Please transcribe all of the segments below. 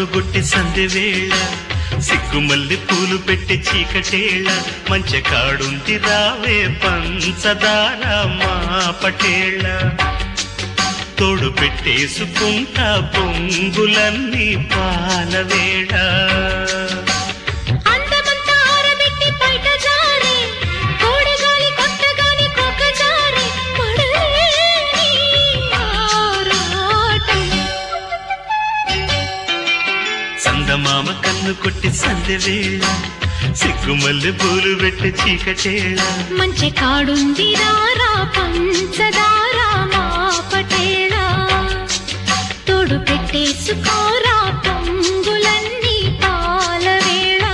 కన్నుగొట్టి సంధి వేళ సిగ్గుమల్లి పూలు పెట్టి చీకటేళ మంచి కాడుంది రావే పంచదార మా పటేళ తోడు పెట్టేసుకుంటా పొంగులన్నీ పాలవేళ అందమంతా ఆరబెట్టి బయట జారే కోడగాలి కొట్టగాని కొక్క జారే పడలేని ఆరాటం సందమామ కన్ను కొట్టి సంధి వేళ సిగ్గుమల్లి పూలు పెట్టి చీకటేళ మంచి కాడుంది రారా పంచదార మా పటేళ తోడు పెట్టేసుకోరా పొంగులన్నీ పాలవేళ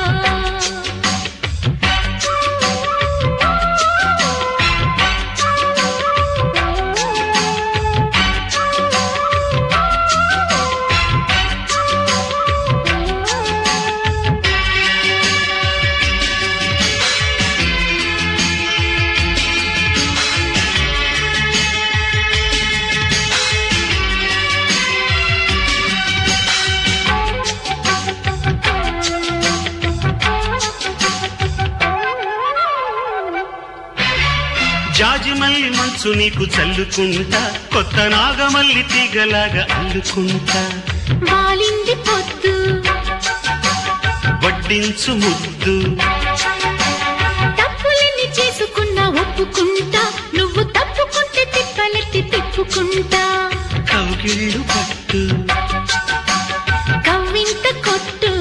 జాజిమల్లి మంచు నీకు చల్లుకుంటా కొత్త నాగమల్లి తీగలాగా అల్లుకుంటా వాలింది పొద్దు వడ్డించు ముద్దు తప్పులన్నీ చేసుకున్నా ఒప్పుకుంటా నువ్వు తప్పుకుంటే తిప్పలెత్తి తిప్పుకుంటా కౌగిళ్ళు పట్టు కవ్వింత కొట్టు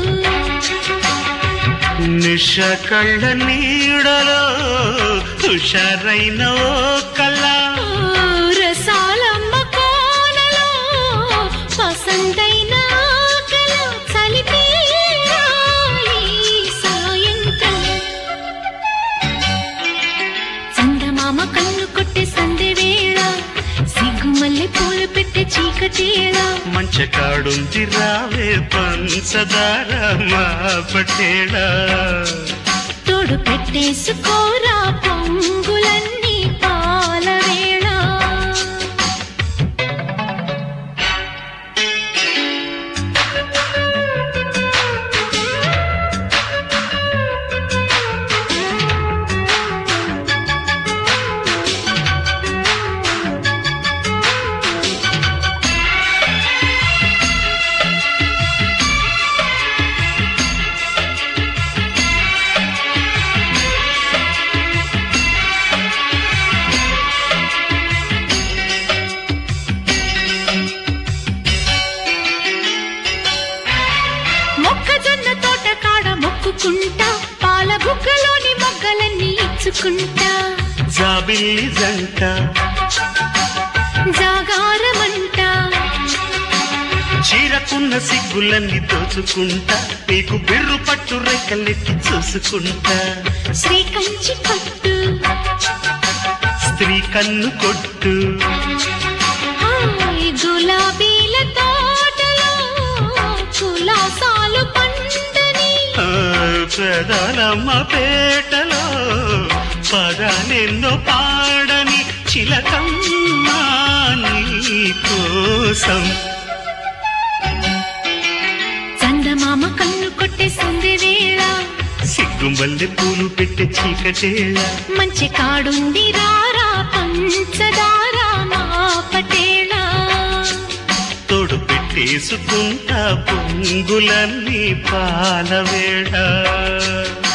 నిష కళ్ళ నీడలో హుషారైన ఓ కళ ఓ రసాలమ్మ కోనలో పసందైన ఆకలో చలిపేరాలి సాయంత్రం చందమామ కన్ను కొట్టే సందె వేళ సిగ్గుమల్లె పూలు పెట్టే చీకటేళ మంచ కాడుంది రావే పంచదార మా పటేళ తోడు పెట్టేసుకోరా పొంగులన్నీ పాలవేళ మొక్కజొన్న తోట కాడ మొక్కుకుంటా పాల బుగ్గలోని మొగ్గలన్నీ ఇచ్చుకుంటా జాబిల్లి జంట జాగారమంటా చీరకున్న సిగ్గులన్నీ దోచుకుంటా నీకు బిర్రు పట్టు రెక్కలెత్తి చూసుకుంటా శ్రీ కంచి పట్టు స్త్రీ కన్ను కొట్టు హాయ్ గులాబీల తోటలో కులాసాలు పండని ఆ, పెదాలమ్మ పేటలో పదాలెన్నో పాడని చిలకమ్మా నీ కోసం చందమామ కన్ను కొట్టే సందె వేళ సిగ్గుమల్లె పూలు పెట్టే చీకటేళ మంచి కాడుంది రారా పంచదార మా పటేళ తోడు పెట్టేసుకుంటా పొంగులన్నీ పాలవేళ